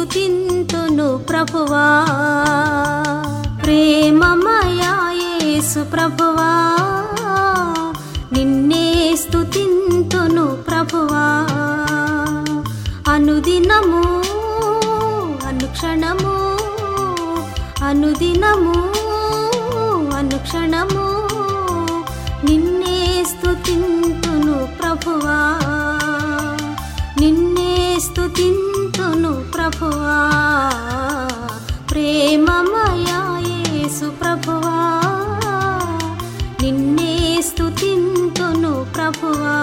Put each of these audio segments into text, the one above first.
స్తుతింతును ప్రభువా ప్రేమమయాయేసు ప్రభువా నిన్నే స్తుతింతును ప్రభువా అనుదినము అనుక్షణము అనుదినము అనుక్షణము నిన్నే స్తుతింతును ప్రభువా నిన్నే స్తుతింతును ప్రభువా ప్రేమమయాయేసు ప్రభువా నిన్నే స్తుతింతును ప్రభువా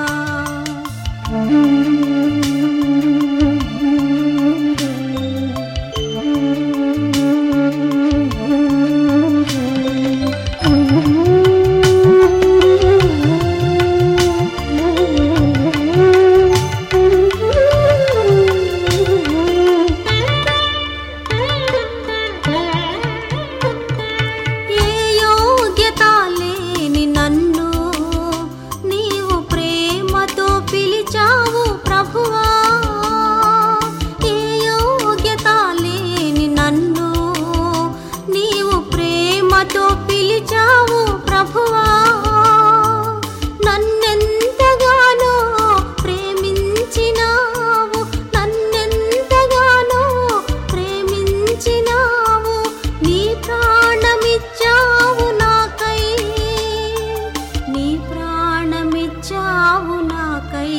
ఏ యోగ్యత లేని నన్ను నీవు ప్రేమతో పిలిచావు ప్రభువా ఏ యోగ్యత లేని నన్ను నీవు ప్రేమతో పిలిచావు ప్రభువా నన్నెంతగానో ప్రేమించినావు నన్నెంతగానో ప్రేమించినావు నీ ప్రాణమిచ్చావు నాకై నీ ప్రాణమిచ్చావు నాకై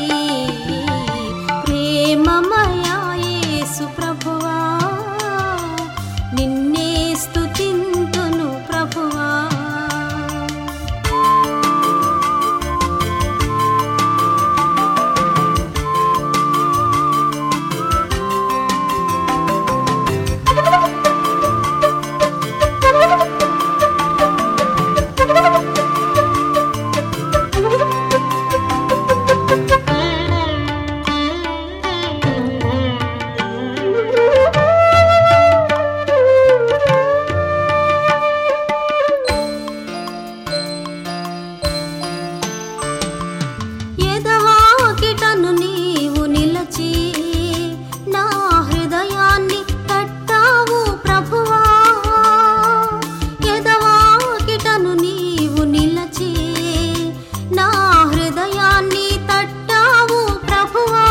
ప్రేమమయాయేసు ప్రభువా నిన్నే స్తుతింతును ప్రభువా ఎదవాకిటను నీవు నిలచి నా హృదయాన్ని తట్టావు ప్రభువా ఎదవాకిటను నీవు నిలచి నా హృదయాన్ని తట్టావు ప్రభువా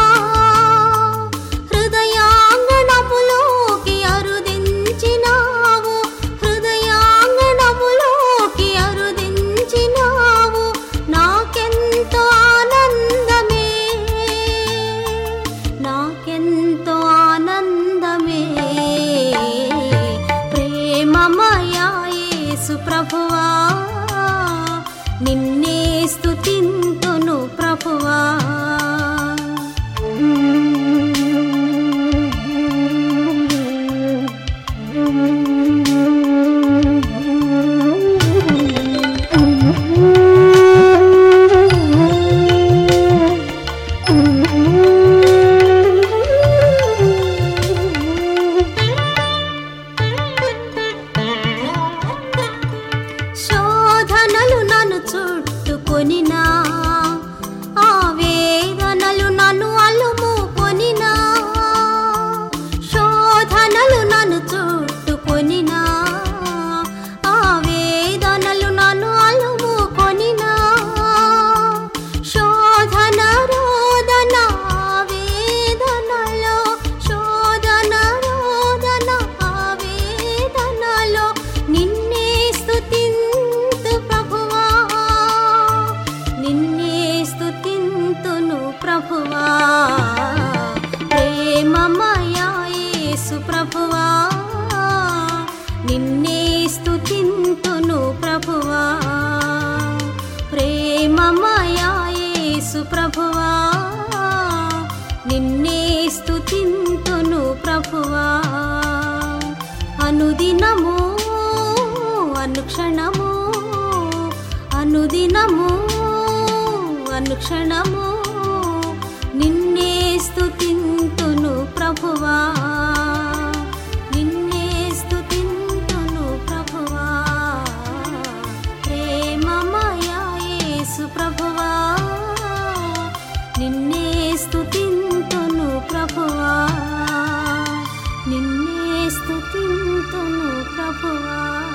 హృదయాంగణములోకి అరుదించినావు హృదయాంగణములోకి అరుదించినావు నాకెంతో ఆనందమే నాకెంతో ఆనందమే ప్రేమమయాయేసు ప్రభువా నిన్నే స్తుతింతును ప్రభువా శోధనలు నన్ను చుట్టుకొనినా ఆ వేదనలు నన్ను అలుము కొనినా శోధనలు నన్ను చుట్టుకొనినా ఆ వేదనలు నన్ను అలుము కొనినా శోధన రోదన వేదనలో శోధన రోదన వేదనలో నిన్నే స్తుతింతు ప్రభువా నిన్నే స్తుతింతును ప్రభువా ప్రేమమయాయేసు ప్రభువా నిన్నే స్తుతింతును ప్రభువా ప్రేమమయాయేసు ప్రభువా నిన్నే స్తుతింతును ప్రభువా అనుదినము అనుక్షణము అనుదినము అనుక్షణము నిన్నే స్తుతింతును ప్రభువా నిన్నే స్తుతింతును ప్రభువా ప్రేమమయాయేసు ప్రభువా నిన్నే స్తుతింతును ప్రభువా ప్రభువా